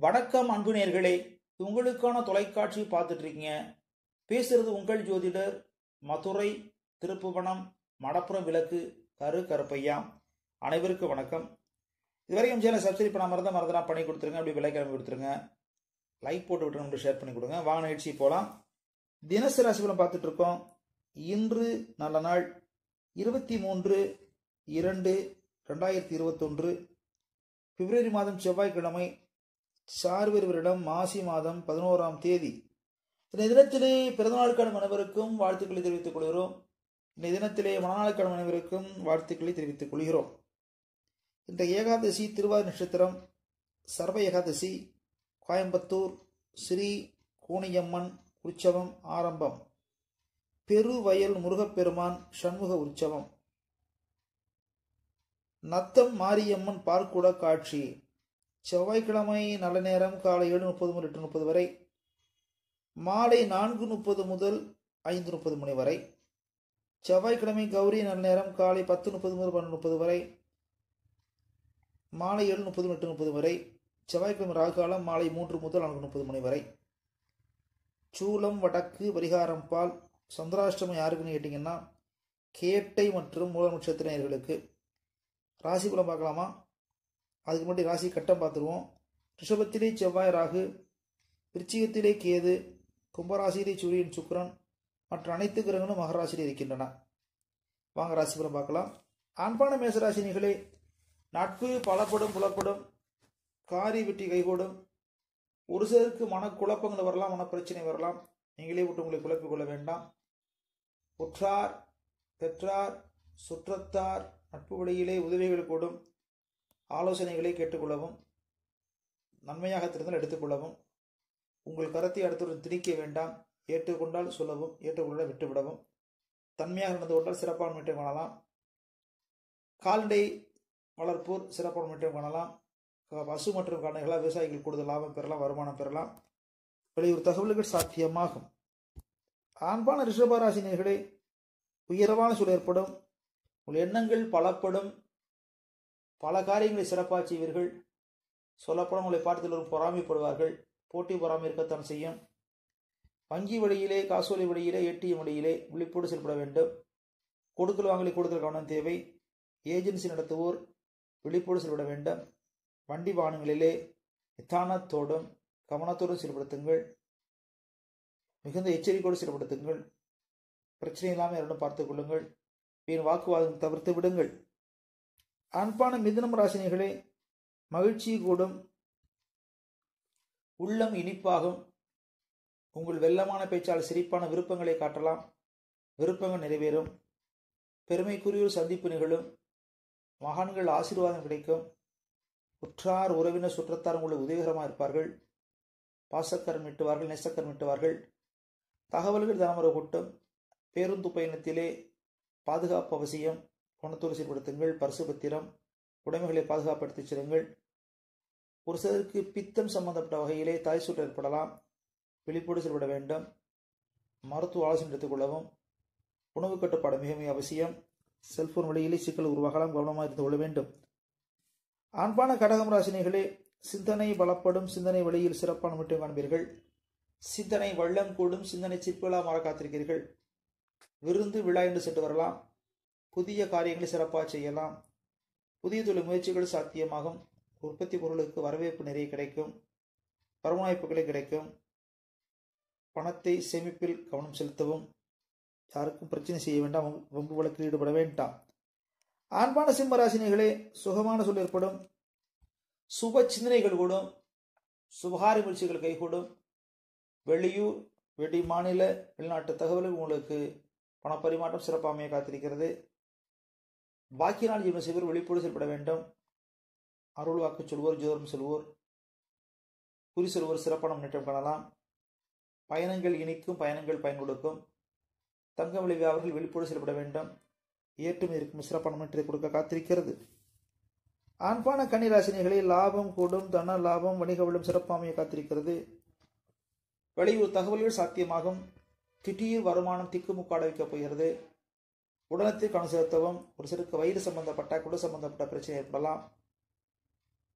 வணக்கம் அன்பு நேர்களே உங்களுக்கான தொலைக்காட்சி பார்த்துட்டு இருக்கீங்க பேசுறது உங்கள் ஜோதிடர் மதுரை திருப்புவனம் மடப்புறம் விளக்கு கரு கருப்பையா அனைவருக்கும் வணக்கம் இதுவரைக்கும் சேனல் சப்ஸ்கிரைப் பண்ண மறந்த மறந்துடா பண்ணி கொடுத்துருங்க அப்படி விலைக்கிழமை கொடுத்துருங்க லைக் போட்டு விட்டு நம்ம ஷேர் பண்ணி கொடுங்க வாங்க நிகழ்ச்சி போகலாம் தினசரி ராசிபலம் பார்த்துட்டு இருக்கோம் இன்று நல்ல நாள் இருபத்தி மூன்று இரண்டு ரெண்டாயிரத்தி இருபத்தொன்று பிப்ரவரி மாதம் செவ்வாய்க்கிழமை சார்வர் வருடம் மாசி மாதம் பதினோராம் தேதி இந்த தினத்திலே பிறந்தநாளுக்கான அனைவருக்கும் வாழ்த்துக்களை தெரிவித்துக் கொள்கிறோம் இந்த தினத்திலே மனநாளுக்கான அனைவருக்கும் வாழ்த்துக்களை தெரிவித்துக் கொள்கிறோம் இந்த ஏகாதசி திருவாதிரை நட்சத்திரம் சர்வ ஏகாதசி கோயம்புத்தூர் ஸ்ரீ கூனியம்மன் உற்சவம் ஆரம்பம் பெருவயல் முருகப்பெருமான் சண்முக உற்சவம் நத்தம் மாரியம்மன் பார்க்குட காட்சி செவ்வாய்க்கிழமை நல்ல நேரம் காலை ஏழு முப்பது முதல் எட்டு முப்பது வரை மாலை நான்கு முப்பது முதல் ஐந்து முப்பது மணி வரை செவ்வாய்க்கிழமை கௌரி நல்ல நேரம் காலை பத்து முப்பது முதல் பன்னெண்டு முப்பது வரை மாலை ஏழு முப்பது எட்டு முப்பது வரை செவ்வாய்க்கிழமை ராகுகாலம் மாலை மூன்று முதல் நான்கு முப்பது மணி வரை சூலம் வடக்கு பரிகாரம் பால் சந்திராஷ்டமம் யாருக்குன்னு கேட்டிங்கன்னா கேட்டை மற்றும் மூல நட்சத்திரர்களுக்கு ராசி குலம் பார்க்கலாமா அதுக்கு முன்னாடி ராசி கட்டம் பார்த்துருவோம் ரிஷபத்திலே செவ்வாய் ராகு விருச்சிகத்திலே கேது கும்பராசியிலே சூரியன் சுக்கரன் மற்ற அனைத்து கிரகங்களும் மகராசியில் இருக்கின்றன வாங்க ராசி பலம் பார்க்கலாம் ஆண்பான மேசராசினிகளே நட்பு பலப்படும் புலப்படும் காரி வெட்டி கைகூடும் ஒரு சிலருக்கு மனக்குழப்பங்கள் வரலாம் மனப்பிரச்சனை வரலாம் நீங்களே விட்டு உங்களை குழப்பிக் கொள்ள வேண்டாம் உற்றார் பெற்றார் சுற்றத்தார் நட்பு வழியிலே உதவிகள் கூடும் ஆலோசனைகளை கேட்டுக்கொள்ளவும் நன்மையாக தெரிந்தால் எடுத்துக்கொள்ளவும் உங்கள் கருத்தை அடுத்தவர்கள் திணிக்க வேண்டாம் ஏற்றுக்கொண்டால் சொல்லவும் ஏற்றுக்கொள்ள விட்டுவிடவும் தன்மையாக நடந்து கொண்டால் சிறப்பான முன்னேற்றம் காணலாம் கால்நடை வளர்ப்போர் சிறப்பான முன்னேற்றம் காணலாம் பசு மற்றும் கால்நடைகளால் விவசாயிகள் கூடுதல் லாபம் பெறலாம் வருமானம் பெறலாம் வெளியூர் தகவல்கள் சாத்தியமாகும் ஆண்பான ரிஷபராசினியர்களே உயர்வான சூழல் ஏற்படும் உங்கள் எண்ணங்கள் பலப்படும் பல காரியங்களை சிறப்பாக செய்வீர்கள் சொல்லப்படும் உங்களை பார்த்து எல்லோரும் பொறாமைப்படுவார்கள் போட்டி பொறாமை இருக்கத்தான் செய்யும் வங்கி வழியிலே காசோலை வழியிலே ஏடிஎம் வழியிலே விழிப்போடு செயல்பட வேண்டும் கொடுக்கல் வாங்கலை கூடுதல் கவனம் தேவை ஏஜென்சி நடத்துவோர் விழிப்போடு செயல்பட வேண்டும் வண்டி வாகனங்களிலே நிதானத்தோடும் கவனத்தோடும் செயல்படுத்துங்கள் மிகுந்த எச்சரிக்கையோடு செயல்படுத்துங்கள் பிரச்சனை இல்லாமல் யாரும் பார்த்துக் கொள்ளுங்கள் வீண் வாக்குவாதம் தவிர்த்து விடுங்கள் அன்பான மிதுனம் ராசினிகளே மகிழ்ச்சி கூடும் உள்ளம் இனிப்பாகும் உங்கள் வெள்ளமான பேச்சால் சிரிப்பான விருப்பங்களை காட்டலாம் விருப்பங்கள் நிறைவேறும் பெருமைக்குரியோர் சந்திப்பு நிகழும் மகான்கள் ஆசீர்வாதம் கிடைக்கும் உற்றார் உறவினர் சுற்றத்தார் உங்களுக்கு உதவிகரமாக இருப்பார்கள் பாசக்கரம் மீட்டுவார்கள் நெசக்கரம் மீட்டுவார்கள் தகவல்கள் தினமர கூட்டம் பேருந்து பயணத்திலே பாதுகாப்பு அவசியம் பணத்தோடு செயல்படுத்துங்கள் பரிசு பத்திரம் உடைமைகளை பாதுகாப்படுத்தி செல்லுங்கள் ஒரு சிலருக்கு பித்தம் சம்பந்தப்பட்ட வகையிலே தாய் சுற்று ஏற்படலாம் விழிப்போடு செயல்பட வேண்டும் மருத்துவ ஆலோசனை எடுத்துக்கொள்ளவும் உணவு கட்டுப்பாடு மிக மிக அவசியம் செல்போன் வழியிலே சிக்கல் உருவாகலாம் கவனமாக இருந்து கொள்ள வேண்டும் ஆண்பான கடகம் ராசினிகளே சிந்தனை பலப்படும் சிந்தனை வழியில் சிறப்பான மட்டும் காண்பீர்கள் சிந்தனை வள்ளம் கூடும் சிந்தனை சிற்பிலாக மாற காத்திருக்கிறீர்கள் விருந்து விழா என்று சென்று வரலாம் புதிய காரியங்களை சிறப்பாக செய்யலாம் புதிய தொழில் முயற்சிகள் சாத்தியமாகும் உற்பத்தி பொருளுக்கு வரவேற்பு நிறைய கிடைக்கும் வருமாய்ப்புகளை கிடைக்கும் பணத்தை சேமிப்பில் கவனம் செலுத்தவும் யாருக்கும் பிரச்சனை செய்ய வேண்டாம் வம்பு வழக்கில் ஈடுபட வேண்டாம் ஆண்பான சிம்ம ராசினிகளே சுகமான சொல் ஏற்படும் சுப சிந்தனைகள் கூடும் சுபகாரி முயற்சிகள் கைகூடும் வெளியூர் வெளி மாநில வெளிநாட்டு தகவல்கள் உங்களுக்கு பணப்பரிமாற்றம் சிறப்பாமையை காத்திருக்கிறது பாக்கி நாள் ஜீவன செய்வோர் வெளிப்போடு செயல்பட வேண்டும் அருள் வாக்கு சொல்வோர் ஜோரம் செல்வோர் குறி செல்வோர் சிறப்பான முன்னேற்றம் காணலாம் பயணங்கள் இனிக்கும் பயணங்கள் பயன் கொடுக்கும் தங்க விளைவு அவர்கள் வெளிப்போடு செயல்பட வேண்டும் ஏற்றுமை இருக்கும் சிறப்பான முன்னேற்றத்தை கொடுக்க காத்திருக்கிறது ஆண்பான கன்னிராசினிகளில் லாபம் கூடும் தன லாபம் வணிக வளம் சிறப்பாமையை காத்திருக்கிறது வெளியூர் தகவல்கள் சாத்தியமாகும் திடீர் வருமானம் திக்குமுக்காட வைக்கப் போகிறது உடனத்தில் கவனம் செலுத்தவும் ஒரு சிலருக்கு வயிறு சம்பந்தப்பட்ட குட சம்பந்தப்பட்ட பிரச்சனை ஏற்படலாம்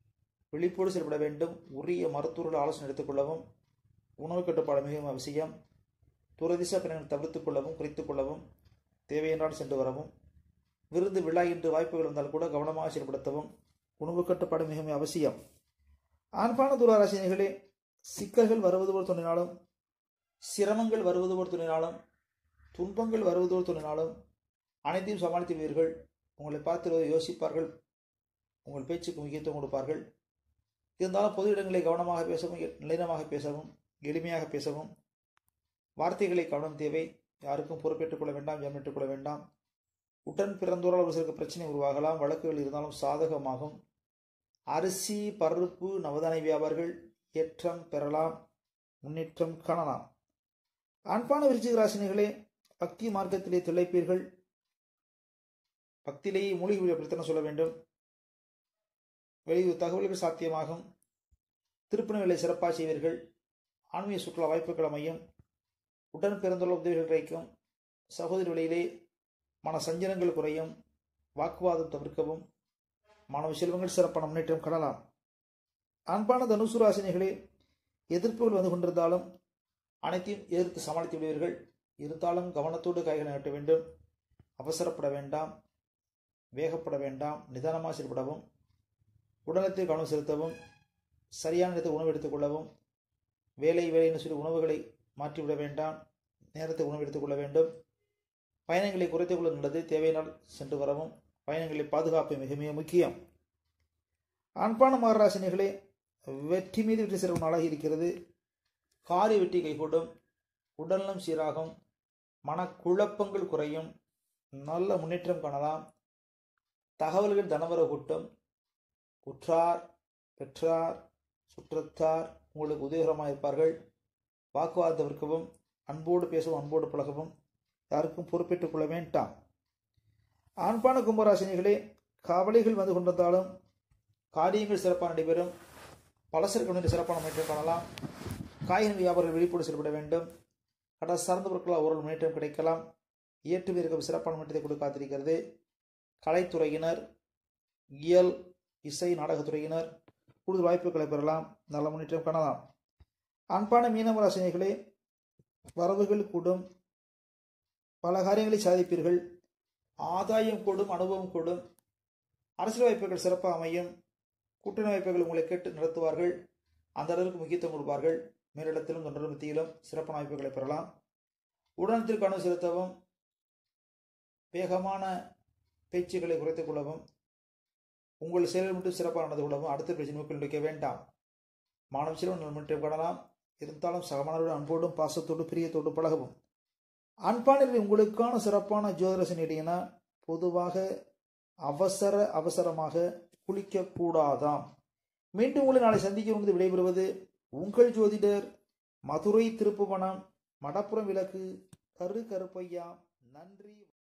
விழிப்போடு செயல்பட வேண்டும் உரிய மருத்துவர்கள் ஆலோசனை எடுத்துக்கொள்ளவும் உணவு கட்டுப்பாடு மிகவும் அவசியம் துரதிச பயணங்கள் தவிர்த்துக் கொள்ளவும் குறைத்துக் கொள்ளவும் தேவையென்றால் சென்று வரவும் விருந்து விழா என்று வாய்ப்புகள் இருந்தால் கூட கவனமாக செயல்படுத்தவும் உணவு கட்டுப்பாடு மிகவும் அவசியம் ஆண்பான துராராசினிகளே சிக்கல்கள் வருவது போல் தோன்றினாலும் சிரமங்கள் வருவது போல் தோன்றினாலும் துன்பங்கள் வருவது போல் தோன்றினாலும் அனைத்தையும் சமாளித்துவிடுவீர்கள் உங்களை பார்த்து யோசிப்பார்கள் உங்கள் பேச்சுக்கு முக்கியத்துவம் கொடுப்பார்கள் இருந்தாலும் பொது இடங்களை கவனமாக பேசவும் நிலைனமாக பேசவும் எளிமையாக பேசவும் வார்த்தைகளை கவனம் தேவை யாருக்கும் பொறுப்பேற்றுக் கொள்ள வேண்டாம் ஜாமீட்டுக் கொள்ள வேண்டாம் உடன் பிறந்தோரால் ஒரு சிலருக்கு பிரச்சனை உருவாகலாம் வழக்குகள் இருந்தாலும் சாதகமாகும் அரிசி பருப்பு நவதானிய வியாபாரிகள் ஏற்றம் பெறலாம் முன்னேற்றம் காணலாம் அன்பான விருச்சிக ராசினிகளே பக்தி மார்க்கத்திலே திளைப்பீர்கள் பக்தியிலேயே மூலிகை பிரச்சனை சொல்ல வேண்டும் வெளியூர் தகவல்கள் சாத்தியமாகும் திருப்பணிகளை சிறப்பாக செய்வீர்கள் ஆன்மீக சுற்றுலா வாய்ப்புகள் அமையும் உடன் பிறந்துள்ள உதவிகள் கிடைக்கும் சகோதரி வழியிலே மன சஞ்சலங்கள் குறையும் வாக்குவாதம் தவிர்க்கவும் மாணவ செல்வங்கள் சிறப்பான முன்னேற்றம் காணலாம் அன்பான தனுசு ராசினிகளே எதிர்ப்புகள் வந்து கொண்டிருந்தாலும் அனைத்தையும் எதிர்த்து சமாளித்து விடுவீர்கள் இருந்தாலும் கவனத்தோடு கைகளை நட்ட வேண்டும் அவசரப்பட வேண்டாம் வேகப்பட வேண்டாம் நிதானமாக செயல்படவும் உடலத்தில் கவனம் செலுத்தவும் சரியான நேரத்தில் உணவு எடுத்துக்கொள்ளவும் வேலை வேலைன்னு சொல்லி உணவுகளை மாற்றிவிட வேண்டாம் நேரத்தை உணவு எடுத்துக்கொள்ள வேண்டும் பயணங்களை குறைத்துக் கொள்ள நல்லது தேவையினால் சென்று வரவும் பயணங்களை பாதுகாப்பு மிக மிக முக்கியம் அன்பான மாரராசினிகளே வெற்றி மீது வெற்றி சிறப்பு நாளாக இருக்கிறது காரிய வெற்றி கைகூடும் உடல்நலம் சீராகும் மனக்குழப்பங்கள் குறையும் நல்ல முன்னேற்றம் காணலாம் தகவல்கள் தனவர கூட்டம் உற்றார் பெற்றார் சுற்றத்தார் உங்களுக்கு உதவிகரமாக இருப்பார்கள் வாக்குவாதம் தவிர்க்கவும் அன்போடு பேசவும் அன்போடு பழகவும் யாருக்கும் பொறுப்பேற்றுக் கொள்ள வேண்டாம் ஆண்பான கும்பராசினிகளே கவலைகள் வந்து கொண்டிருந்தாலும் காரியங்கள் சிறப்பாக நடைபெறும் பலசருக்கு வந்து சிறப்பான முன்னேற்றம் காணலாம் காய்கறி வியாபாரிகள் விழிப்போடு செயல்பட வேண்டும் கடல் சார்ந்த பொருட்களால் ஒரு முன்னேற்றம் கிடைக்கலாம் இயற்றுவீர்கள் சிறப்பான முன்னேற்றத்தை கொடுக்க காத்திருக்கிறது கலைத்துறையினர் இயல் இசை நாடகத்துறையினர் கூடுதல் வாய்ப்புகளை பெறலாம் நல்ல முன்னேற்றம் காணலாம் அன்பான மீனவ ராசினிகளே வரவுகள் கூடும் பல காரியங்களை சாதிப்பீர்கள் ஆதாயம் கூடும் அனுபவம் கூடும் அரசியல் வாய்ப்புகள் சிறப்பாக அமையும் கூட்டணி வாய்ப்புகள் உங்களை கேட்டு நடத்துவார்கள் அந்த அளவுக்கு முக்கியத்துவம் கொடுப்பார்கள் மேலிடத்திலும் தொண்டர் மத்தியிலும் சிறப்பான வாய்ப்புகளை பெறலாம் உடனத்தில் கவனம் செலுத்தவும் வேகமான பேச்சுக்களை குறைத்துக் கொள்ளவும் உங்கள் செயல் மட்டும் சிறப்பாக நடந்து கொள்ளவும் அடுத்த பேச்சு நோக்கில் வைக்க வேண்டாம் மாணவ செல்வம் முன்னேற்றம் காணலாம் இருந்தாலும் சகமானவர்கள் அன்போடும் பாசத்தோடு பிரியத்தோடு பழகவும் அன்பானில் உங்களுக்கான சிறப்பான ஜோதிரசன் இடையினா பொதுவாக அவசர அவசரமாக குளிக்க கூடாதாம் மீண்டும் உங்களை நாளை சந்திக்க வந்து விடைபெறுவது உங்கள் ஜோதிடர் மதுரை திருப்புவனம் மடப்புறம் விளக்கு கரு கருப்பையா நன்றி